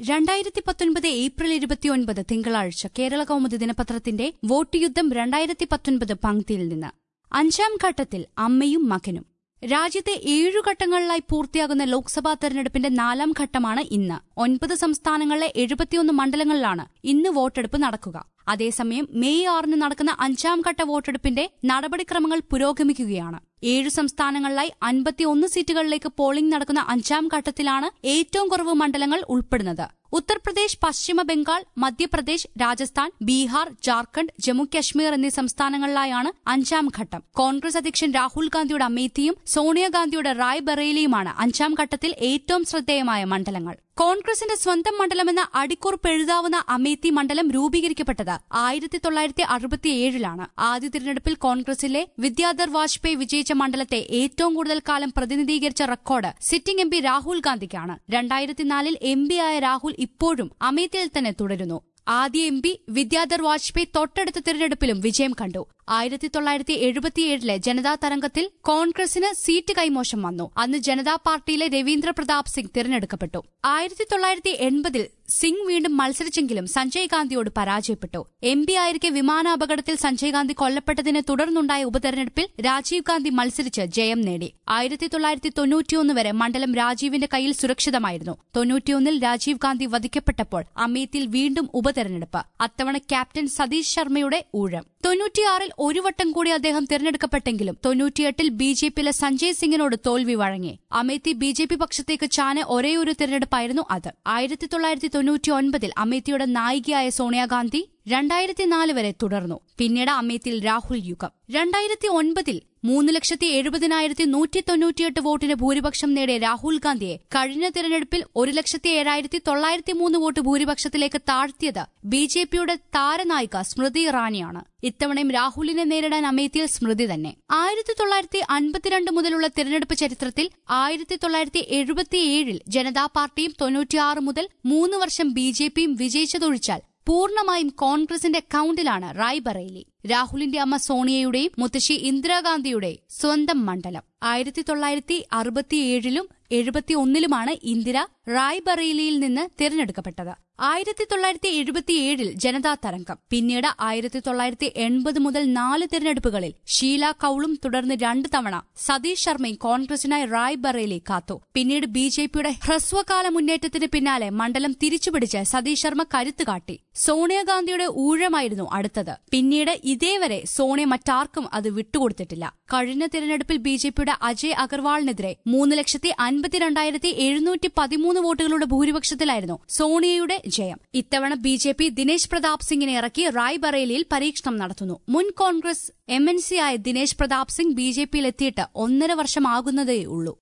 രണ്ടായിരത്തി പത്തൊൻപത് ഏപ്രിൽ ഇരുപത്തിയൊൻപത് തിങ്കളാഴ്ച കേരള കൗമുദി ദിനപത്രത്തിന്റെ വോട്ട് യുദ്ധം രണ്ടായിരത്തി പത്തൊൻപത് പങ്ക്തിയിൽ നിന്ന് അഞ്ചാം ഘട്ടത്തിൽ അമ്മയും മകനും രാജ്യത്തെ ഏഴു ഘട്ടങ്ങളിലായി പൂർത്തിയാകുന്ന ലോക്സഭാ തെരഞ്ഞെടുപ്പിന്റെ നാലാം ഘട്ടമാണ് ഇന്ന് ഒൻപത് സംസ്ഥാനങ്ങളിലെ എഴുപത്തിയൊന്ന് മണ്ഡലങ്ങളിലാണ് ഇന്ന് വോട്ടെടുപ്പ് നടക്കുക അതേസമയം മെയ് ആറിന് നടക്കുന്ന അഞ്ചാം ഘട്ട വോട്ടെടുപ്പിന്റെ നടപടിക്രമങ്ങൾ പുരോഗമിക്കുകയാണ് ഏഴ് സംസ്ഥാനങ്ങളിലായി അൻപത്തിയൊന്ന് സീറ്റുകളിലേക്ക് പോളിംഗ് നടക്കുന്ന അഞ്ചാം ഘട്ടത്തിലാണ് ഏറ്റവും കുറവ് മണ്ഡലങ്ങൾ ഉൾപ്പെടുന്നത് ഉത്തർപ്രദേശ് പശ്ചിമ ബംഗാൾ മധ്യപ്രദേശ് രാജസ്ഥാൻ ബീഹാർ ജാർഖണ്ഡ് ജമ്മു കശ്മീർ എന്നീ സംസ്ഥാനങ്ങളിലായാണ് അഞ്ചാം ഘട്ടം കോൺഗ്രസ് അധ്യക്ഷൻ രാഹുൽ ഗാന്ധിയുടെ അമേത്തിയും സോണിയാഗാന്ധിയുടെ റായ് ബറേലിയുമാണ് അഞ്ചാം ഘട്ടത്തിൽ ഏറ്റവും ശ്രദ്ധേയമായ മണ്ഡലങ്ങൾ കോൺഗ്രസിന്റെ സ്വന്തം മണ്ഡലമെന്ന അടിക്കുറിപ്പ് എഴുതാവുന്ന അമേത്തി മണ്ഡലം രൂപീകരിക്കപ്പെട്ടത് ആയിരത്തി തൊള്ളായിരത്തി അറുപത്തിയേഴിലാണ് ആദ്യ തിരഞ്ഞെടുപ്പിൽ കോൺഗ്രസിലെ വിദ്യാധർ വാജ്പേയി വിജയിച്ച മണ്ഡലത്തെ ഏറ്റവും കൂടുതൽ കാലം പ്രതിനിധീകരിച്ച record sitting M P Rahul ഗാന്ധിക്കാണ് രണ്ടായിരത്തിനാലിൽ എം ആയ രാഹുൽ ഇപ്പോഴും അമേത്തിയിൽ തന്നെ തുടരുന്നു ആദ്യ എം പി വിദ്യാധർ വാജ്പേയി തൊട്ടടുത്ത തിരഞ്ഞെടുപ്പിലും വിജയം കണ്ടു ആയിരത്തി തൊള്ളായിരത്തി എഴുപത്തിയേഴിലെ ജനതാ തരംഗത്തിൽ കോൺഗ്രസിന് സീറ്റ് കൈമോശം വന്നു അന്ന് ജനതാ പാർട്ടിയിലെ രവീന്ദ്ര പ്രതാപ് സിംഗ് തിരഞ്ഞെടുക്കപ്പെട്ടു ആയിരത്തി തൊള്ളായിരത്തി എൺപതിൽ സിംഗ് വീണ്ടും മത്സരിച്ചെങ്കിലും സഞ്ജയ് ഗാന്ധിയോട് പരാജയപ്പെട്ടു എം പി ആയിരിക്കെ വിമാനാപകടത്തിൽ സഞ്ജയ് ഗാന്ധി കൊല്ലപ്പെട്ടതിനെ തുടർന്നുണ്ടായ ഉപതെരഞ്ഞെടുപ്പിൽ രാജീവ് ഗാന്ധി മത്സരിച്ച് ജയം നേടി ആയിരത്തി തൊള്ളായിരത്തി തൊണ്ണൂറ്റിയൊന്ന് വരെ മണ്ഡലം രാജീവിന്റെ കയ്യിൽ സുരക്ഷിതമായിരുന്നു തൊണ്ണൂറ്റിയൊന്നിൽ രാജീവ് ഗാന്ധി വധിക്കപ്പെട്ടപ്പോൾ അമേത്തിയിൽ വീണ്ടും ഉപതെരഞ്ഞെടുപ്പ് അത്തവണ ക്യാപ്റ്റൻ സതീഷ് ശർമ്മയുടെ ഊഴം തൊണ്ണൂറ്റിയാറിൽ ഒരു വട്ടം കൂടി അദ്ദേഹം തിരഞ്ഞെടുക്കപ്പെട്ടെങ്കിലും തൊണ്ണൂറ്റിയെട്ടിൽ ബി ജെ പിയിലെ സഞ്ജയ് സിംഗിനോട് തോൽവി വഴങ്ങി അമേത്തി ബി ജെ പി പക്ഷത്തേക്ക് ചാന ഒരേയൊരു തിരഞ്ഞെടുപ്പായിരുന്നു അത് ആയിരത്തി തൊള്ളായിരത്തി തൊണ്ണൂറ്റിയൊൻപതിൽ അമേത്തിയുടെ നായികയായ സോണിയാഗാന്ധി രണ്ടായിരത്തിനാല് വരെ തുടർന്നു പിന്നീട് അമേത്തിയിൽ രാഹുൽ യുഗം രണ്ടായിരത്തി ഒൻപതിൽ മൂന്ന് ലക്ഷത്തി എഴുപതിനായിരത്തി നൂറ്റി തൊണ്ണൂറ്റിയെട്ട് വോട്ടിന് ഭൂരിപക്ഷം നേടിയ രാഹുൽ ഗാന്ധിയെ കഴിഞ്ഞ തിരഞ്ഞെടുപ്പിൽ ഒരു ലക്ഷത്തി ഏഴായിരത്തി തൊള്ളായിരത്തി മൂന്ന് വോട്ട് ഭൂരിപക്ഷത്തിലേക്ക് താഴ്ത്തിയത് ബി ജെ പിയുടെ താരനായിക സ്മൃതി ഇറാനിയാണ് ഇത്തവണയും രാഹുലിനെ നേരിടാൻ അമേത്തിയിൽ സ്മൃതി തന്നെ ആയിരത്തി തൊള്ളായിരത്തി അൻപത്തിരണ്ട് മുതലുള്ള തിരഞ്ഞെടുപ്പ് ചരിത്രത്തിൽ ആയിരത്തി തൊള്ളായിരത്തി എഴുപത്തിയേഴിൽ ജനതാ പാർട്ടിയും തൊണ്ണൂറ്റിയാറ് മുതൽ മൂന്ന് വർഷം ബി ജെ പിയും വിജയിച്ചതൊഴിച്ചാൽ പൂർണ്ണമായും കോൺഗ്രസിന്റെ അക്കൌണ്ടിലാണ് റായ്ബറേലി രാഹുലിന്റെ അമ്മ സോണിയയുടെയും മുത്തശ്ശി ഇന്ദിരാഗാന്ധിയുടെയും സ്വന്തം മണ്ഡലം ആയിരത്തി തൊള്ളായിരത്തി അറുപത്തിയേഴിലും എഴുപത്തിയൊന്നിലുമാണ് ഇന്ദിര റായ്ബറേലിയിൽ നിന്ന് തിരഞ്ഞെടുക്കപ്പെട്ടത് ആയിരത്തി തൊള്ളായിരത്തി എഴുപത്തിയേഴിൽ ജനതാ തരംഗം പിന്നീട് ആയിരത്തി തൊള്ളായിരത്തി എൺപത് മുതൽ നാല് തിരഞ്ഞെടുപ്പുകളിൽ ഷീല കൌളും തുടർന്ന് രണ്ട് തവണ സതീഷ് ശർമ്മയും കോൺഗ്രസിനായി റായ്ബറേലി കാത്തു പിന്നീട് ബി ജെ പിയുടെ ഹ്രസ്വകാല മുന്നേറ്റത്തിന് പിന്നാലെ മണ്ഡലം തിരിച്ചുപിടിച്ച് സതീഷ് ശർമ്മ കരുത്ത് കാട്ടി സോണിയാഗാന്ധിയുടെ ഊഴമായിരുന്നു അടുത്തത് പിന്നീട് ഇതേവരെ സോണിയ മറ്റാർക്കും അത് വിട്ടുകൊടുത്തിട്ടില്ല കഴിഞ്ഞ തിരഞ്ഞെടുപ്പിൽ ബി ജെ പിയുടെ അജയ് അഗർവാളിനെതിരെ മൂന്ന് ലക്ഷത്തി അൻപത്തിരണ്ടായിരത്തി എഴുന്നൂറ്റി പതിമൂന്ന് വോട്ടുകളുടെ ഭൂരിപക്ഷത്തിലായിരുന്നു സോണിയയുടെ ജയം ഇത്തവണ B J P Dinesh Pratap സിംഗിനെ ഇറക്കി റായ്ബറേലിയിൽ പരീക്ഷണം നടത്തുന്നു മുൻ കോൺഗ്രസ് എം എൻ സി ആയ ദിനേശ് പ്രതാപ് സിംഗ് ബി ജെ പിയിൽ എത്തിയിട്ട് ഒന്നര വർഷമാകുന്നതേ ഉള്ളൂ